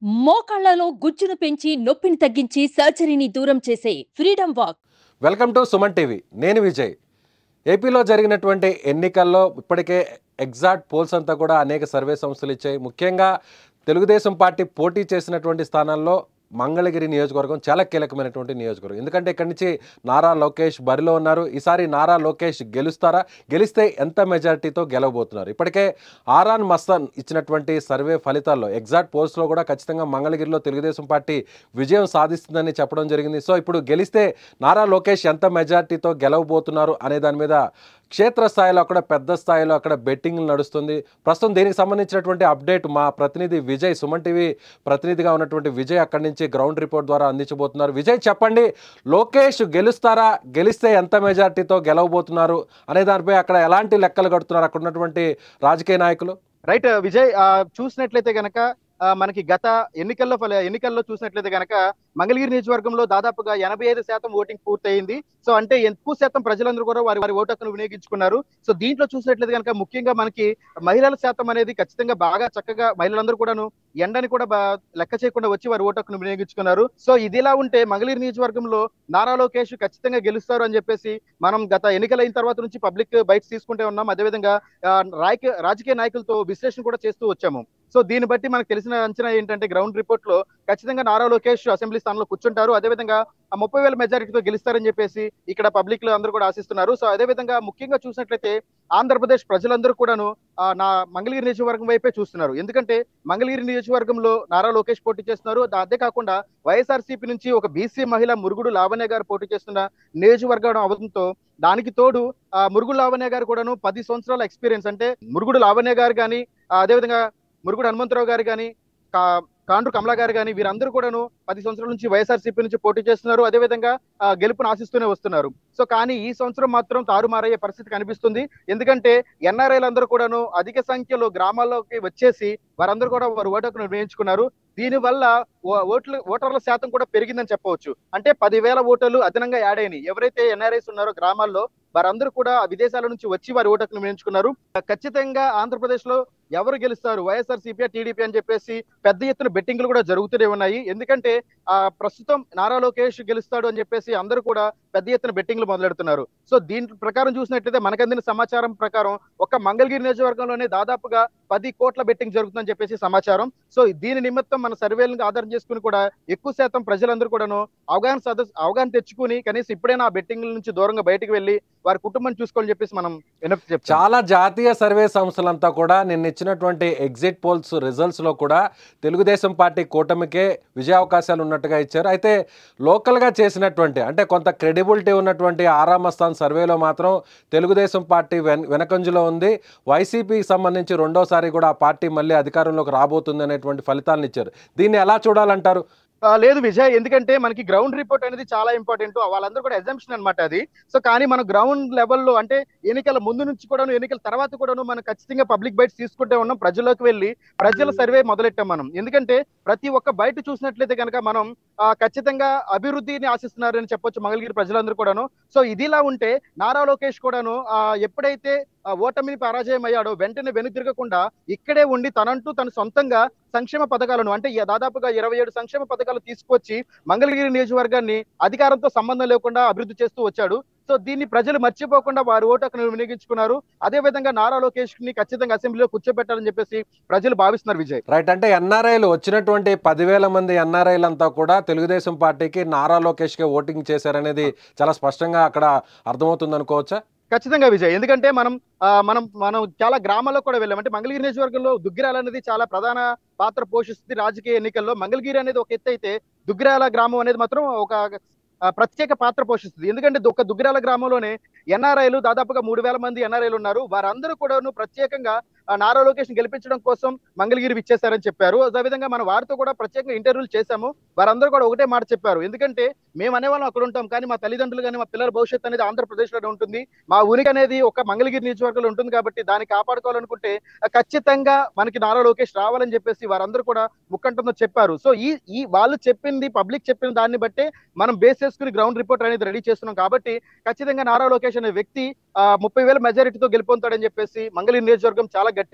మోకాళ్లలో గుజ్జును పెంచి నొప్పిని తగ్గించి సర్జరీని దూరం చేసే freedom walk welcome to Suman TV నేను విజయ్ ఏపీలో జరిగినటువంటి ఎన్నికల్లో ఇప్పటికే ఎగ్జాక్ట్ పోల్స్ అంతా కూడా అనేక సర్వే సంస్థలు ఇచ్చాయి ముఖ్యంగా తెలుగుదేశం పార్టీ పోటీ చేసినటువంటి స్థానాల్లో మంగళగిరి నియోజకవర్గం చాలా కీలకమైనటువంటి నియోజకవర్గం ఎందుకంటే ఇక్కడి నుంచి నారా లోకేష్ బరిలో ఉన్నారు ఈసారి నారా లోకేష్ గెలుస్తారా గెలిస్తే ఎంత మెజారిటీతో గెలవబోతున్నారు ఇప్పటికే ఆరాన్ మస్తాన్ ఇచ్చినటువంటి సర్వే ఫలితాల్లో ఎగ్జాక్ట్ పోల్స్లో కూడా ఖచ్చితంగా మంగళగిరిలో తెలుగుదేశం పార్టీ విజయం సాధిస్తుందని చెప్పడం జరిగింది సో ఇప్పుడు గెలిస్తే నారా లోకేష్ ఎంత మెజారిటీతో గెలవబోతున్నారు అనే దాని మీద క్షేత్రస్థాయిలో అక్కడ పెద్ద స్థాయిలో అక్కడ బెట్టింగ్ నడుస్తుంది ప్రస్తుతం దీనికి సంబంధించినటువంటి అప్డేట్ మా ప్రతినిధి విజయ్ సుమన్ టీవీ ప్రతినిధిగా ఉన్నటువంటి విజయ్ అక్కడి నుంచి గ్రౌండ్ రిపోర్ట్ ద్వారా అందించబోతున్నారు విజయ్ చెప్పండి లోకేష్ గెలుస్తారా గెలిస్తే ఎంత మెజార్టీతో గెలవబోతున్నారు అనే దానిపై అక్కడ ఎలాంటి లెక్కలు కడుతున్నారు అక్కడ ఉన్నటువంటి రాజకీయ నాయకులు రైట్ విజయ్ ఆ, చూసినట్లయితే గనక ఆ, మనకి గత ఎన్నికల్లో ఫల- ఎన్నికల్లో చూసినట్లయితే గనక మంగళగిరి నియోజకవర్గంలో దాదాపుగా ఎనభై ఐదు శాతం ఓటింగ్ పూర్తయింది సో అంటే ఎక్కువ శాతం ప్రజలందరూ కూడా వారి వారి ఓటు హక్కును వినియోగించుకున్నారు సో దీంట్లో చూసినట్లయితే కనుక ముఖ్యంగా మనకి మహిళల శాతం అనేది ఖచ్చితంగా బాగా చక్కగా మహిళలందరూ కూడాను ఎండని కూడా బా- లెక్క చేయకుండా వచ్చి వారి ఓటు హక్కును వినియోగించుకున్నారు సో ఇదిలా ఉంటే మంగళగిరి నియోజకవర్గంలో నారా లోకేష్ ఖచ్చితంగా గెలుస్తారు అని చెప్పేసి మనం గత ఎన్నికలైన తర్వాత నుంచి పబ్లిక్ బైట్స్ తీసుకుంటే ఉన్నాం అదేవిధంగా ఆ, రాయక- రాజకీయ నాయకులతో విశ్లేషణ కూడా చేస్తూ వచ్చాము సో దీన్ని బట్టి మనకు తెలిసిన అంచనా ఏంటంటే గ్రౌండ్ రిపోర్ట్ లో ఖచ్చితంగా నారా లోకేష్ అసెంబ్లీ స్థానంలో కూర్చుంటారు అదేవిధంగా ఆ ముప్పై వేల మెజారిటీతో గెలుస్తారని చెప్పేసి ఇక్కడ పబ్లిక్ లో అందరూ కూడా ఆశిస్తున్నారు సో అదేవిధంగా ముఖ్యంగా చూసినట్లయితే ఆంధ్రప్రదేశ్ ప్రజలందరూ కూడాను ఆ, నా మంగళగిరి నియోజకవర్గం వైపే చూస్తున్నారు ఎందుకంటే మంగళగిరి నియోజకవర్గంలో నారా లోకేష్ పోటీ చేస్తున్నారు దా- అదే కాకుండా వైఎస్ఆర్సీపీ నుంచి ఒక బీసీ మహిళ మురుగుడు లావణ్య గారు పోటీ చేస్తున్న నియోజకవర్గం అవడంతో దానికి తోడు ఆ మురుగుడు లావణ్య గారు కూడాను పది సంవత్సరాల ఎక్స్పీరియన్స్ అంటే మురుగుడు లావణ్య గారు కానీ అదేవిధంగా మురుగుడు హనుమంతరావు గారు కానీ కాండ్రు కమలా గారు కానీ వీరందరూ కూడాను పది సంవత్సరాల నుంచి వైఎస్ఆర్సీపీ నుంచి పోటీ చేస్తున్నారు అదేవిధంగా ఆ, గెలుపును ఆశిస్తూనే వస్తున్నారు సో కానీ ఈ సంవత్సరం మాత్రం తారుమారయ్యే పరిస్థితి కనిపిస్తుంది ఎందుకంటే ఎన్ఆర్ఐలు అందరూ కూడాను అధిక సంఖ్యలో గ్రామాల్లోకి వచ్చేసి వారందరూ కూడా వారు ఓటకును నిర్ణయించుకున్నారు దీని వల్ల ఓ- ఓట్ల ఓటర్ల శాతం కూడా పెరిగిందని చెప్పవచ్చు అంటే పదివేల ఓటర్లు అదనంగా యాడ్ అయినాయి ఎవరైతే ఎన్ఆర్ఐస్ ఉన్నారో గ్రామాల్లో వారందరూ కూడా విదేశాల నుంచి వచ్చి వారి ఓటకును నిర్ణయించుకున్నారు ఖచ్చితంగా ఆంధ్రప్రదేశ్ లో ఎవరు గెలుస్తారు వైఎస్ఆర్ సిపిఐ టీడీపీ అని చెప్పేసి పెద్ద ఎత్తున బెట్టింగ్లు కూడా జరుగుతూనే ఉన్నాయి ఎందుకంటే ఆ ప్రస్తుతం నారా లోకేష్ గెలుస్తాడు అని చెప్పేసి అందరూ కూడా పెద్ద ఎత్తున బెట్టింగ్లు మొదలెడుతున్నారు సో దీని ప్రకారం చూసినట్లయితే మనకు అందిన సమాచారం ప్రకారం ఒక మంగళగిరి నియోజకవర్గంలోనే దాదాపుగా పది కోట్ల బెట్టింగ్ జరుగుతుందని చెప్పేసి సమాచారం సో దీని నిమిత్తం మన సర్వేలను ఆధారం చేసుకుని కూడా ఎక్కువ శాతం ప్రజలందరూ కూడాను అవగాహన సదస్సు అవగాహన తెచ్చుకుని కనీసం ఇప్పుడైనా ఆ బెట్టింగ్ నుంచి దూరంగా బయటకు వెళ్ళి వారి కుటుంబం చూసుకోవాలని చెప్పేసి మనం వినతి చెప్తాం చాలా జాతీయ సర్వే సంస్థలంతా కూడా నిన్న ఇచ్చినటువంటి ఎగ్జిట్ పోల్స్ రిజల్ట్స్లో కూడా తెలుగుదేశం పార్టీ కూటమికే విజయావకాశాలు ఉన్నట్టుగా ఇచ్చారు అయితే లోకల్గా చేసినటువంటి అంటే కొంత క్రెడిబిలిటీ ఉన్నటువంటి ఆరామస్థాన్ సర్వేలో మాత్రం తెలుగుదేశం పార్టీ వెన్ వెనకంజులో ఉంది వైసీపీకి సంబంధించి రెండోసారి కూడా ఆ పార్టీ మళ్ళీ అధికారంలోకి రాబోతుంది అనేటువంటి ఫలితాలను ఇచ్చారు దీన్ని ఎలా చూడాలంటారు ఆ, లేదు విజయ్ ఎందుకంటే మనకి గ్రౌండ్ రిపోర్ట్ అనేది చాలా ఇంపార్టెంట్ వాళ్ళందరూ కూడా ఎగ్జామ్షన్ అనమాట అది సో కానీ మన గ్రౌండ్ లెవెల్లో అంటే ఎన్నికల ముందు నుంచి కూడాను ఎన్నికల తర్వాత కూడాను మనం ఖచ్చితంగా పబ్లిక్ బైట్స్ తీసుకుంటే ఉన్నాం ప్రజల్లోకి వెళ్ళి ప్రజల సర్వే మొదలెట్టాం మనం ఎందుకంటే ప్రతి ఒక్క బయట చూసినట్లయితే కనుక మనం ఆ, ఖచ్చితంగా అభివృద్ధిని ఆశిస్తున్నారని చెప్పొచ్చు మంగళగిరి ప్రజలందరూ కూడాను సో ఇదిలా ఉంటే నారా లోకేష్ కూడాను ఆ, ఎప్పుడైతే ఆ, ఓటమిని పరాజయం అయ్యాడో వెంటనే వెనుతిరగకుండా ఇక్కడే ఉండి తనంటూ తన సొంతంగా సంక్షేమ పథకాలను అంటే ఈ దాదాపుగా ఇరవై ఏడు సంక్షేమ పథకాలు తీసుకొచ్చి మంగళగిరి నియోజకవర్గాన్ని అధికారంతో సంబంధం లేకుండా అభివృద్ధి చేస్తూ వచ్చాడు సో దీన్ని ప్రజలు మర్చిపోకుండా వారి ఓటు హక్కును వినియోగించుకున్నారు అదే విధంగా నారా లోకేష్ ని ఖచ్చితంగా అసెంబ్లీలో కూర్చోబెట్టాలని చెప్పేసి ప్రజలు భావిస్తున్నారు విజయ్ రైట్ అంటే ఎన్ఆర్ఐలు వచ్చినటువంటి పదివేల మంది ఎన్ఆర్ఐలు అంతా కూడా తెలుగుదేశం పార్టీకి నారా లోకేష్కే ఓటింగ్ చేశారనేది చాలా స్పష్టంగా అక్కడ అర్థమవుతుంది అనుకోవచ్చా ఖచ్చితంగా విజయ్ ఎందుకంటే మనం ఆ, మనం మనం చాలా గ్రామాల్లో కూడా వెళ్ళాం అంటే మంగళగిరి నియోజకవర్గంలో దుగ్గిరాల అనేది చాలా ప్రధాన పాత్ర పోషిస్తుంది రాజకీయ ఎన్నికల్లో మంగళగిరి అనేది ఒక ఎత్తు అయితే దుగ్గిరాల గ్రామం అనేది మాత్రం ఒక ఆ, ప్రత్యేక పాత్ర పోషిస్తుంది ఎందుకంటే దు- ఒక దుగ్గిరాల గ్రామంలోనే ఎన్ఆర్ఐలు దాదాపుగా మూడు వేల మంది ఎన్ఆర్ఐలు ఉన్నారు వారందరూ కూడాను ప్రత్యేకంగా ఆ, నారా లోకేష్ గెలిపించడం కోసం మంగళగిరి విచ్చేశారని చెప్పారు అదేవిధంగా మనం వారితో కూడా ప్రత్యేకంగా ఇంటర్వ్యూలు చేశాము వారందరూ కూడా ఒకటే మాట చెప్పారు ఎందుకంటే మేము అనేవాళ్ళం అక్కడ ఉంటాం కానీ మా తల్లిదండ్రులు కానీ మా పిల్లల భవిష్యత్తు అనేది ఆంధ్రప్రదేశ్ లోనే ఉంటుంది మా ఉనికి అనేది ఒక మంగళగిరి నియోజకవర్గంలో ఉంటుంది కాబట్టి దాన్ని కాపాడుకోవాలనుకుంటే ఆ, ఖచ్చితంగా మనకి నారా లోకేష్ రావాలని చెప్పేసి వారందరూ కూడా ముక్కంటంతో చెప్పారు సో ఈ ఈ వాళ్ళు చెప్పింది పబ్లిక్ చెప్పిన దాన్ని బట్టే మనం బేస్ చేసుకుని గ్రౌండ్ రిపోర్ట్ అనేది రెడీ చేస్తున్నాం కాబట్టి ఖచ్చితంగా నారా లోకేష్ అనే వ్యక్తి ఆ, ముప్పై వేల మెజారిటీతో గెలుపొందుతాడని చెప్పేసి మంగళగిరి నియోజకవర్గం చాలా గట్టిగా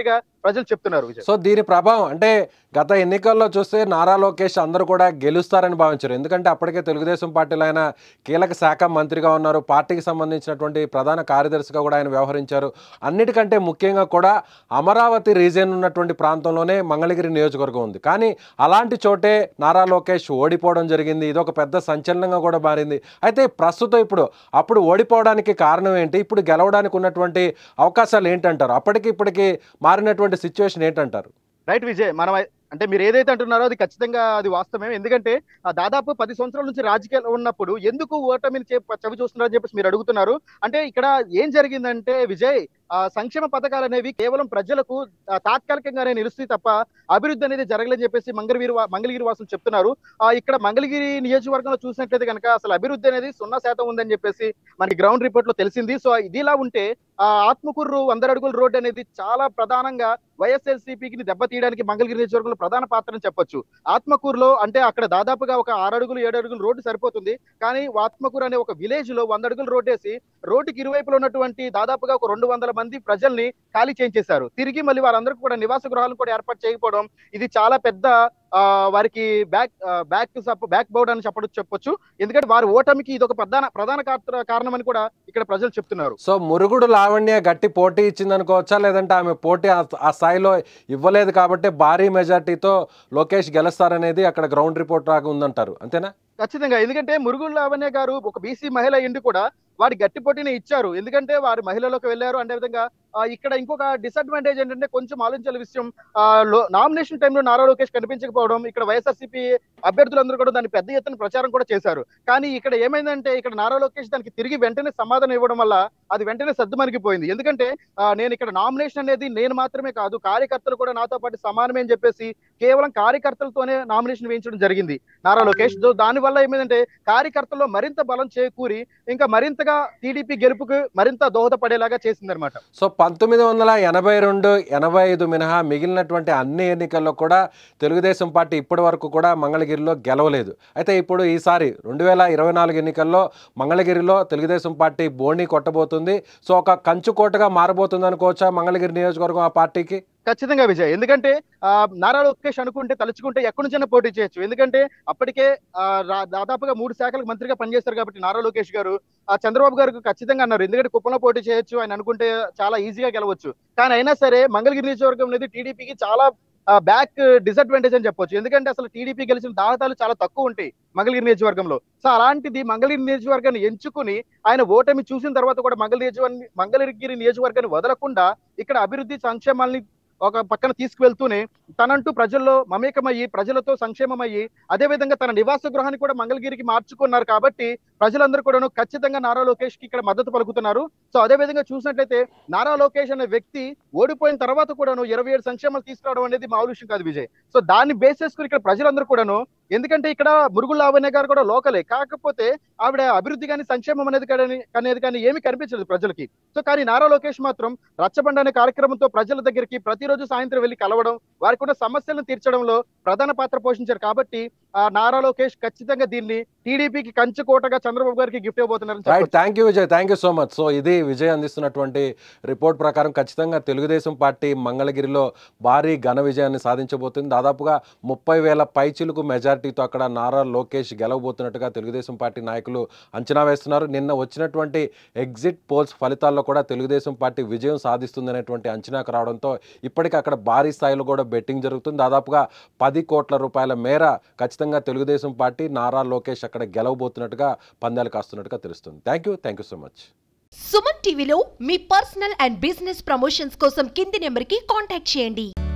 ప్రజలు చెప్తున్నారు విజయ్ సో దీని ప్రభావం అంటే గత ఎన్నికల్లో చూస్తే నారా లోకేష్ అందరూ కూడా గెలుస్తారని భావించారు ఎందుకంటే అప్పటికే తెలుగుదేశం పార్టీలో ఆయన కీలక శాఖ మంత్రిగా ఉన్నారు పార్టీకి సంబంధించినటువంటి ప్రధాన కార్యదర్శిగా కూడా ఆయన వ్యవహరించారు అన్నిటికంటే ముఖ్యంగా కూడా అమరావతి రీజియన్ ఉన్నటువంటి ప్రాంతంలోనే మంగళగిరి నియోజకవర్గం ఉంది కానీ అలాంటి చోటే నారా లోకేష్ ఓడిపోవడం జరిగింది ఇది ఒక పెద్ద సంచలనంగా కూడా మారింది అయితే ప్రస్తుతం ఇప్పుడు అప్పుడు ఓడిపోవడానికి కారణం ఏంటి ఇప్పుడు గెలవడానికి ఉన్నటువంటి అవకాశాలు ఏంటంటారు అప్పటికి ఇప్పటికి మారినటువంటి సిచ్యువేషన్ ఏంటంటారు రైట్ విజయ్ మనం అంటే మీరు ఏదైతే అంటున్నారో అది ఖచ్చితంగా అది వాస్తవమే ఎందుకంటే ఆ దాదాపు పది సంవత్సరాల నుంచి రాజకీయాలు ఉన్నప్పుడు ఎందుకు ఓటమిని చే- చవి చూస్తున్నారని చెప్పేసి మీరు అడుగుతున్నారు అంటే ఇక్కడ ఏం జరిగిందంటే విజయ్ ఆ సంక్షేమ పథకాలు అనేవి కేవలం ప్రజలకు ఆ, తాత్కాలికంగానే నిలుస్తాయి తప్ప అభివృద్ధి అనేది జరగలేదని చెప్పేసి మంగళగిరి వా- మంగళగిరి వాసులు చెప్తున్నారు ఆ, ఇక్కడ మంగళగిరి నియోజకవర్గంలో చూసినట్లయితే కనుక అసలు అభివృద్ధి అనేది సున్నా శాతం ఉందని చెప్పేసి మనకి గ్రౌండ్ రిపోర్ట్ లో తెలిసింది సో ఇదిలా ఉంటే ఆ ఆత్మకూరు వందర అడుగుల రోడ్డు అనేది చాలా ప్రధానంగా వైఎస్ఎల్సీపీకి దెబ్బతీయడానికి మంగళగిరి నియోజకవర్గంలో ప్రధాన పాత్రని చెప్పొచ్చు ఆత్మకూరులో అంటే అక్కడ దాదాపుగా ఒక ఆరు అడుగులు ఏడు అడుగులు రోడ్డు సరిపోతుంది కానీ ఆత్మకూరు అనే ఒక విలేజ్ లో వంద అడుగులు రోడ్డు వేసి రోడ్డుకి ఇరువైపులో ఉన్నటువంటి దాదాపుగా ఒక రెండు వందల మంది ప్రజల్ని ఖాళీ చేయించేశారు తిరిగి మళ్ళీ వారందరికీ కూడా నివాస గృహాలను కూడా ఏర్పాటు చేయకపోవడం ఇది చాలా పెద్ద ఆ, వారికి బ్యాక్ బ్యాక్ బ్యాక్ బౌడ్ అని చెప్పడం చెప్పొచ్చు ఎందుకంటే వారి ఓటమికి ఇది ఒక ప్రధాన ప్రధాన కాత్ర- కారణం అని కూడా ఇక్కడ ప్రజలు చెప్తున్నారు సో మురుగుడు లావణ్య గట్టి పోటీ ఇచ్చింది అనుకోవచ్చా లేదంటే ఆమె పోటీ ఆ- ఆ స్థాయిలో ఇవ్వలేదు కాబట్టి భారీ మెజార్టీతో లోకేష్ గెలుస్తారనేది అక్కడ గ్రౌండ్ రిపోర్ట్ రాగా ఉందంటారు అంతేనా ఖచ్చితంగా ఎందుకంటే మురుగుడు లావణ్య గారు ఒక బీసీ మహిళ ఎండు కూడా వారి గట్టి పోటీని ఇచ్చారు ఎందుకంటే వారి మహిళలోకి వెళ్ళారు అదే విధంగా ఆ, ఇక్కడ ఇంకొక డిసడ్వాంటేజ్ ఏంటంటే కొంచెం ఆలోచించాల విషయం నామినేషన్ టైంలో నారా లోకేష్ కనిపించకపోవడం ఇక్కడ వైఎస్ఆర్సీపీ అభ్యర్థులందరూ కూడా దాన్ని పెద్ద ఎత్తున ప్రచారం కూడా చేశారు కానీ ఇక్కడ ఏమైందంటే ఇక్కడ నారా లోకేష్ దానికి తిరిగి వెంటనే సమాధానం ఇవ్వడం వల్ల అది వెంటనే సర్దుమణిగిపోయింది ఎందుకంటే ఆ, నేను ఇక్కడ నామినేషన్ అనేది నేను మాత్రమే కాదు కార్యకర్తలు కూడా నాతో పాటు సమానమే అని చెప్పేసి కేవలం కార్యకర్తలతోనే నామినేషన్ వేయించడం జరిగింది నారా లోకేష్ దో- దాని వల్ల ఏమైందంటే కార్యకర్తల్లో మరింత బలం చేకూరి ఇంకా మరింతగా టీడీపీ గెలుపుకు మరింత దోహదపడేలాగా చేసిందనమాట సో పంతొమ్మిది వందల ఎనభై రెండు ఎనభై ఐదు మినహా మిగిలినటువంటి అన్ని ఎన్నికల్లో కూడా తెలుగుదేశం పార్టీ ఇప్పటి వరకు కూడా మంగళగిరిలో గెలవలేదు అయితే ఇప్పుడు ఈసారి రెండు వేల ఇరవై నాలుగు ఎన్నికల్లో మంగళగిరిలో తెలుగుదేశం పార్టీ బోణి కొట్టబోతుంది సో ఒక కంచుకోటగా మారబోతుంది అనుకోవచ్చా మంగళగిరి నియోజకవర్గం ఆ పార్టీకి ఖచ్చితంగా విజయ్ ఎందుకంటే ఆ, నారా లోకేష్ అనుకుంటే తలుచుకుంటే ఎక్కడి నుంచైనా పోటీ చేయొచ్చు ఎందుకంటే అప్పటికే ఆ, రా- దాదాపుగా మూడు శాఖలకు మంత్రిగా పనిచేస్తారు కాబట్టి నారా లోకేష్ గారు ఆ చంద్రబాబు గారు ఖచ్చితంగా అన్నారు ఎందుకంటే కుప్పంలో పోటీ చేయొచ్చు ఆయన అనుకుంటే చాలా ఈజీగా గెలవచ్చు కానీ అయినా సరే మంగళగిరి నియోజకవర్గం అనేది టీడీపీకి చాలా బ్యాక్ డిసడ్వాంటేజ్ అని చెప్పొచ్చు ఎందుకంటే అసలు టీడీపీ గెలిచిన దాఖలాలు చాలా తక్కువ ఉంటాయి మంగళగిరి నియోజకవర్గంలో సో అలాంటిది మంగళగిరి నియోజకవర్గాన్ని ఎంచుకుని ఆయన ఓటమి చూసిన తర్వాత కూడా మంగళ నియోజకవర్గం మంగళగిరి నియోజకవర్గాన్ని వదలకుండా ఇక్కడ అభివృద్ధి సంక్షేమాల్ని ఒక పక్కన తీసుకువెళ్తూనే తనంటూ ప్రజల్లో మమేకమయ్యి ప్రజలతో సంక్షేమమయ్యి అదే విధంగా తన నివాస గృహాన్ని కూడా మంగళగిరికి మార్చుకున్నారు కాబట్టి ప్రజలందరూ కూడాను ఖచ్చితంగా నారా లోకేష్ కి ఇక్కడ మద్దతు పలుకుతున్నారు సో అదే విధంగా చూసినట్లయితే నారా లోకేష్ అనే వ్యక్తి ఓడిపోయిన తర్వాత కూడాను ఇరవై ఏడు సంక్షేమాలు తీసుకురావడం అనేది మామూలు విషయం కాదు విజయ్ సో దాన్ని బేస్ చేసుకుని ఇక్కడ ప్రజలందరూ కూడాను ఎందుకంటే ఇక్కడ మురుగుల లావణ్య గారు కూడా లోకలే కాకపోతే ఆవిడ అభివృద్ధి కానీ సంక్షేమం అనేది కానీ అనేది కానీ ఏమీ కనిపించలేదు ప్రజలకి సో కానీ నారా లోకేష్ మాత్రం రచ్చబండ అనే కార్యక్రమంతో ప్రజల దగ్గరికి ప్రతిరోజు సాయంత్రం వెళ్ళి కలవడం వారికి ఉన్న సమస్యలను తీర్చడంలో ప్రధాన పాత్ర పోషించారు కాబట్టి ఆ నారా లోకేష్ ఖచ్చితంగా దీన్ని టీడీపీకి కంచుకోటగా చంద్రబాబు గారికి గిఫ్ట్ ఇవ్వబోతున్నారని రైట్ చెప్పొచ్చు. Thank you Vijay thank you so much so ఇది విజయ్ అందిస్తున్నటువంటి రిపోర్ట్ ప్రకారం ఖచ్చితంగా తెలుగుదేశం పార్టీ మంగళగిరిలో భారీ ఘన విజయాన్ని సాధించబోతుంది దాదాపుగా ముప్పై వేల పైచిలుకు మెజారిటీతో అక్కడ నారా లోకేష్ గెలవబోతున్నట్టుగా తెలుగుదేశం పార్టీ నాయకులు అంచనా వేస్తున్నారు నిన్న వచ్చినటువంటి ఎగ్జిట్ పోల్స్ ఫలితాల్లో కూడా తెలుగుదేశం పార్టీ విజయం సాధిస్తుందనేటువంటి అంచనాకు రావడంతో ఇప్పటికీ అక్కడ భారీ స్థాయిలో కూడా బెట్టింగ్ జరుగుతుంది దాదాపుగా పది కోట్ల రూపాయల మేర ఖచ్చితంగా తెలుగుదేశం పార్టీ నారా లోకేష్ అక్కడ గెలవబోతున్నట్టుగా పందాలు కాస్తున్నట్టుగా తెలుస్తుంది thank you thank you so much Suman టీవీలో మీ పర్సనల్ అండ్ బిజినెస్ ప్రమోషన్స్ కోసం కింది నెంబర్కి కాంటాక్ట్ చేయండి